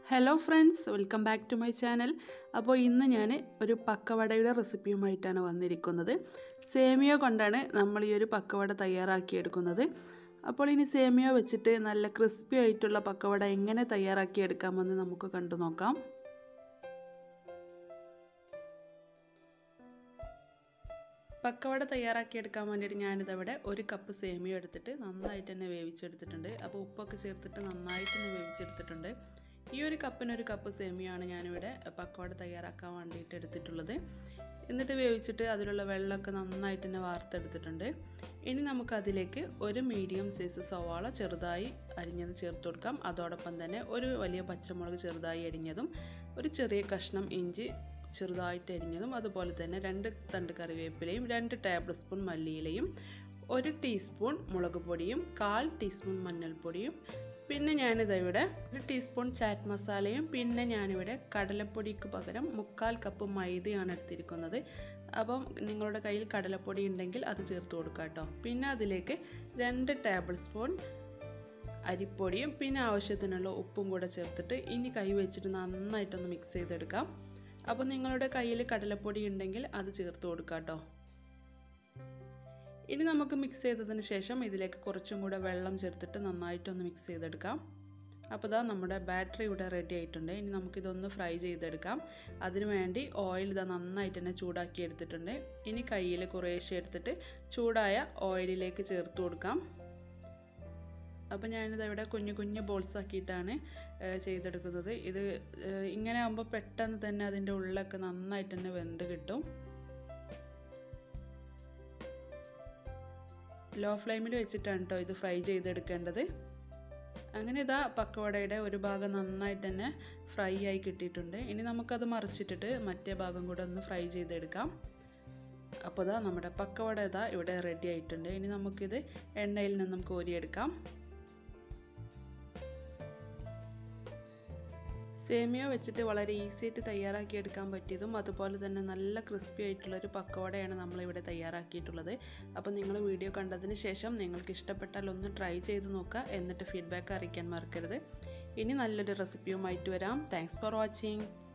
hello friends welcome back to my channel അപ്പോൾ ഇന്ന് ഞാൻ ഒരു പക്കവടയുടെ റെസിപ്പിയുമായിട്ടാണ് വന്നിരിക്കുന്നത് സേമിയ കൊണ്ടാണ് നമ്മൾ ഈ ഒരു പക്കവട തയ്യാറാക്കിയെടുക്കുന്നത് അപ്പോൾ ഇനി സേമിയ വെച്ചിട്ട് നല്ല ക്രിസ്പി ആയിട്ടുള്ള പക്കവട എങ്ങനെ തയ്യാറാക്കിയെടുക്കാമെന്ന് നമുക്ക് കണ്ടു നോക്കാം പക്കവട തയ്യാറാക്കിയെടുക്കാൻ വേണ്ടിയിട്ട് ഞാനിതവിടെ ഒരു കപ്പ് സേമിയ എടുത്തിട്ട് നന്നായിട്ട് തന്നെ വേവിച്ചെടുത്തിട്ടുണ്ട് അപ്പോൾ ഉപ്പൊക്കെ ചേർത്തിട്ട് നന്നായിട്ട് തന്നെ വേവിച്ചെടുത്തിട്ടുണ്ട് ഈ ഒരു കപ്പിന് ഒരു കപ്പ് സേമിയാണ് ഞാനിവിടെ പക്കവട തയ്യാറാക്കാൻ വേണ്ടിയിട്ട് എടുത്തിട്ടുള്ളത് എന്നിട്ട് വേവിച്ചിട്ട് അതിലുള്ള വെള്ളമൊക്കെ നന്നായിട്ട് തന്നെ വാർത്തെടുത്തിട്ടുണ്ട് ഇനി നമുക്ക് അതിലേക്ക് ഒരു മീഡിയം സൈസ് സവാള ചെറുതായി അരിഞ്ഞത് ചേർത്ത് കൊടുക്കാം അതോടൊപ്പം തന്നെ ഒരു വലിയ പച്ചമുളക് ചെറുതായി അരിഞ്ഞതും ഒരു ചെറിയ കഷ്ണം ഇഞ്ചി ചെറുതായിട്ട് അരിഞ്ഞതും അതുപോലെ തന്നെ രണ്ട് തണ്ട് കറിവേപ്പിലയും രണ്ട് ടേബിൾ സ്പൂൺ മല്ലിയിലയും ഒരു ടീസ്പൂൺ മുളക് പൊടിയും കാൽ ടീസ്പൂൺ മഞ്ഞൾപ്പൊടിയും പിന്നെ ഞാനിത് ഇവിടെ ഒരു ടീസ്പൂൺ ചാറ്റ് മസാലയും പിന്നെ ഞാനിവിടെ കടലപ്പൊടിക്ക് പകരം മുക്കാൽ കപ്പ് മൈദയാണ് എടുത്തിരിക്കുന്നത് അപ്പം നിങ്ങളുടെ കയ്യിൽ കടലപ്പൊടി ഉണ്ടെങ്കിൽ അത് ചേർത്ത് കൊടുക്കുക കേട്ടോ പിന്നെ അതിലേക്ക് രണ്ട് ടേബിൾ സ്പൂൺ അരിപ്പൊടിയും പിന്നെ ആവശ്യത്തിനുള്ള ഉപ്പും കൂടെ ചേർത്തിട്ട് ഇനി കൈ വെച്ചിട്ട് നന്നായിട്ടൊന്ന് മിക്സ് ചെയ്തെടുക്കാം അപ്പോൾ നിങ്ങളുടെ കയ്യിൽ കടലപ്പൊടി ഉണ്ടെങ്കിൽ അത് ചേർത്ത് കൊടുക്കുക കേട്ടോ ഇനി നമുക്ക് മിക്സ് ചെയ്തതിന് ശേഷം ഇതിലേക്ക് കുറച്ചും കൂടെ വെള്ളം ചേർത്തിട്ട് നന്നായിട്ടൊന്ന് മിക്സ് ചെയ്തെടുക്കാം അപ്പോൾ ഇതാ നമ്മുടെ ബാറ്ററി ഇവിടെ റെഡി ആയിട്ടുണ്ട് ഇനി നമുക്കിതൊന്ന് ഫ്രൈ ചെയ്തെടുക്കാം അതിനു വേണ്ടി ഓയിൽ ഇതാ നന്നായിട്ട് തന്നെ ചൂടാക്കി എടുത്തിട്ടുണ്ട് ഇനി കയ്യിൽ കുറേശ്ശെ എടുത്തിട്ട് ചൂടായ ഓയിലിലേക്ക് ചേർത്ത് കൊടുക്കാം അപ്പോൾ ഞാനിത് ഇവിടെ കുഞ്ഞു കുഞ്ഞു ബോൾസ് ആക്കിയിട്ടാണ് ചെയ്തെടുക്കുന്നത് ഇത് ഇങ്ങനെ ആകുമ്പോൾ പെട്ടെന്ന് തന്നെ അതിൻ്റെ ഉള്ളൊക്കെ നന്നായിട്ട് തന്നെ വെന്ത് കിട്ടും ലോ ഫ്ലെയിമിൽ വെച്ചിട്ടാണ് കേട്ടോ ഇത് ഫ്രൈ ചെയ്തെടുക്കേണ്ടത് അങ്ങനെ ഇതാ പക്കവടയുടെ ഒരു ഭാഗം നന്നായിട്ട് തന്നെ ഫ്രൈ ആയി കിട്ടിയിട്ടുണ്ട് ഇനി നമുക്കത് മറിച്ചിട്ടിട്ട് മറ്റേ ഭാഗം കൂടെ ഒന്ന് ഫ്രൈ ചെയ്തെടുക്കാം അപ്പോൾ ഇതാ നമ്മുടെ പക്കവട ഇതാ ഇവിടെ റെഡി ആയിട്ടുണ്ട് ഇനി നമുക്കിത് എണ്ണയിൽ നിന്നും കോരിയെടുക്കാം സേമിയ വെച്ചിട്ട് വളരെ ഈസി ആയിട്ട് തയ്യാറാക്കിയെടുക്കാൻ പറ്റിയതും അതുപോലെ തന്നെ നല്ല ക്രിസ്പി ആയിട്ടുള്ളൊരു പക്കവടയാണ് നമ്മളിവിടെ തയ്യാറാക്കിയിട്ടുള്ളത് അപ്പോൾ നിങ്ങൾ വീഡിയോ കണ്ടതിന് ശേഷം നിങ്ങൾക്ക് ഇഷ്ടപ്പെട്ടാൽ ഒന്ന് ട്രൈ ചെയ്ത് നോക്കുക എന്നിട്ട് ഫീഡ്ബാക്ക് അറിയിക്കാൻ മറക്കരുത് ഇനി നല്ലൊരു റെസിപ്പിയുമായിട്ട് വരാം താങ്ക്സ് ഫോർ വാച്ചിങ്